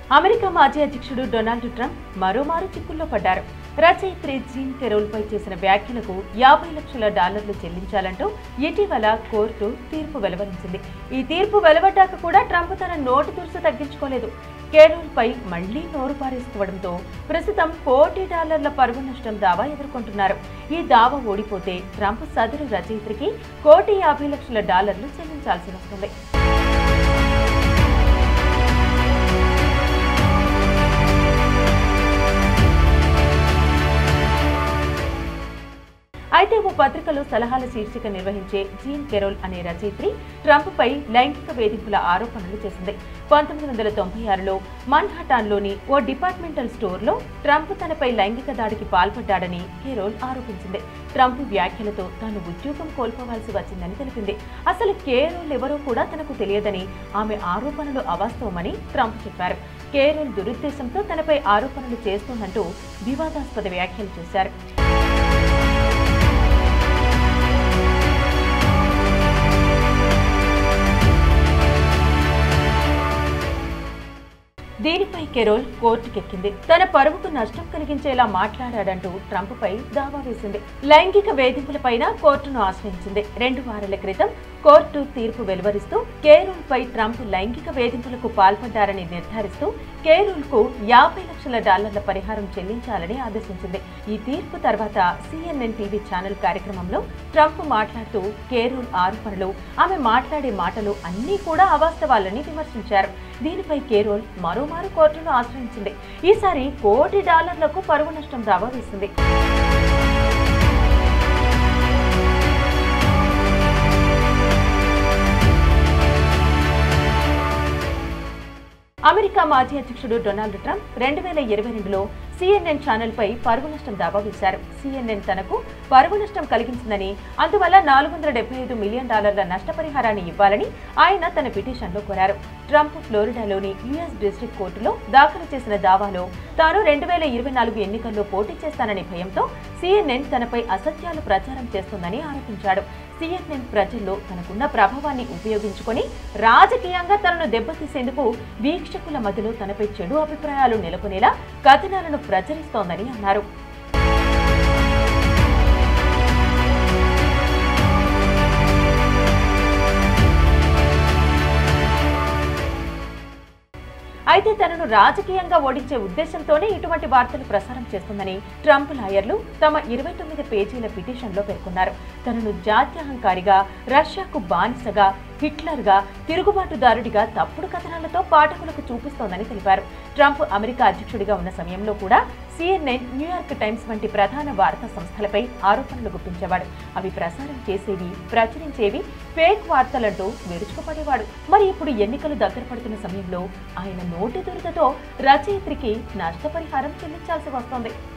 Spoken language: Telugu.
అమెరికా మాజీ అధ్యక్షుడు డొనాల్డ్ ట్రంప్ మరోమారు చిక్కుల్లో పడ్డారు రచయిత్రి జీన్ కెరోల్ పై చేసిన వ్యాఖ్యలకు యాభై లక్షల డాలర్లు చెల్లించాలంటూ ఇటీవల కోర్టు తీర్పు వెలువరించింది ఈ తీర్పు వెలువడ్డాక కూడా ట్రంప్ తన నోటి దురుసు తగ్గించుకోలేదు కేరోల్ పై మళ్లీ నోరు పారేసుకోవడంతో ప్రస్తుతం కోటి డాలర్ల పరువు నష్టం దావా ఎదుర్కొంటున్నారు ఈ దావా ఓడిపోతే ట్రంప్ సదరు రచయిత్రికి కోటి యాభై లక్షల డాలర్లు చెల్లించాల్సి వస్తుంది అయితే ఓ పత్రికలో సలహాల శీర్షిక నిర్వహించే జీన్ కెరోల్ అనే రచయిత్రి ట్రంప్ పై లైంగిక వేధింపుల ఆరోపణలు చేసింది పంతొమ్మిది వందల తొంభై ఆరులో మన్హాటాన్లోని ఓ డిపార్ట్మెంటల్ స్టోర్లో ట్రంప్ తనపై లైంగిక దాడికి పాల్పడ్డాడని కెరోల్ ఆరోపించింది ట్రంప్ వ్యాఖ్యలతో తాను ఉద్యోగం కోల్పోవాల్సి వచ్చిందని తెలిపింది అసలు కేరోల్ ఎవరో కూడా తనకు తెలియదని ఆమె ఆరోపణలు అవాస్తవమని ట్రంప్ చెప్పారు కేరోల్ దురుద్దేశంతో తనపై ఆరోపణలు చేస్తోందంటూ వివాదాస్పద వ్యాఖ్యలు చేశారు దీనిపై కెరోల్ కోర్టుకెక్కింది తన పరువుకు నష్టం కలిగించేలా మాట్లాడాడంటూ ట్రంప్ పై దావా వేసింది లైంగిక వేధింపులపైన కోర్టును ఆశ్రయించింది రెండు వారాల క్రితం కోర్టు తీర్పు వెలువరిస్తూ కేరూల్ పై ట్రంప్ లైంగిక వేధింపులకు పాల్పడ్డారని నిర్ధారిస్తూ కేరూల్ కు యాభై లక్షల డాలర్ల పరిహారం చెల్లించాలని ఆదేశించింది ఈ తీర్పు తర్వాత సిఎన్ఎన్ టీవీ ఛానల్ కార్యక్రమంలో ట్రంప్ మాట్లాడుతూ కేరూల్ ఆరోపణలు ఆమె మాట్లాడే మాటలు అన్నీ కూడా అవాస్తవాలని విమర్శించారు దీనిపై కేరోల్ మరోమారు కోర్టును ఆశ్రయించింది ఈసారి కోటి డాలర్లకు పరువు నష్టం దావా వేసింది అమెరికా మాజీ అధ్యక్షుడు డొనాల్డ్ ట్రంప్ రెండు వేల ఇరవై రెండులో సిఎన్ఎన్ ఛానల్ పై పరువు నష్టం దావా వేశారు సిఎన్ఎన్ తనకు పరువు నష్టం కలిగించిందని అందువల్ల నాలుగు వందల డెబ్బై ఐదు మిలియన్ డాలర్ల నష్టపరిహారాన్ని ఇవ్వాలని ఆయన తన పిటిషన్లో కోరారు ట్రంప్ ఫ్లోరిడాలోని యుఎస్ డిస్ట్రిక్ట్ కోర్టులో దాఖలు చేసిన దావాలో తాను రెండు వేల ఇరవై నాలుగు ఎన్నికల్లో పోటీ చేస్తాననే భయంతో సిఎన్ఎన్ తనపై అసత్యాలు ప్రచారం చేస్తోందని ఆరోపించాడు సిఎన్ఎన్ ప్రజల్లో తనకున్న ప్రభావాన్ని ఉపయోగించుకొని రాజకీయంగా తనను దెబ్బతీసేందుకు వీక్షకుల మధ్యలో తనపై చెడు అభిప్రాయాలు నెలకొనేలా కథనాలను ప్రచురిస్తోందని అన్నారు అయితే తనను రాజకీయంగా ఓడించే ఉద్దేశంతోనే ఇటువంటి వార్తలు ప్రసారం చేస్తుందని ట్రంప్ లాయర్లు తమ ఇరవై తొమ్మిది పేజీల పిటిషన్లో పేర్కొన్నారు తనను జాత్యహంకారిగా రష్యాకు బానిసగా హిట్లర్గా తిరుగుబాటుదారుడిగా తప్పుడు కథనాలతో పాఠకులకు చూపిస్తోందని తెలిపారు ట్రంప్ అమెరికా అధ్యక్షుడిగా ఉన్న సమయంలో కూడా సిఎన్ఎన్ న్యూయార్క్ టైమ్స్ వంటి ప్రధాన వార్తా సంస్థలపై ఆరోపణలు గుప్పించేవాడు అవి ప్రసారం చేసేవి ప్రచురించేవి ఫేక్ వార్తలంటూ విరుచుకుపడేవాడు మరి ఇప్పుడు ఎన్నికలు దగ్గర పడుతున్న సమయంలో ఆయన నోటి దురదతో రచయిత్రికి నష్టపరిహారం చెల్లించాల్సి వస్తోంది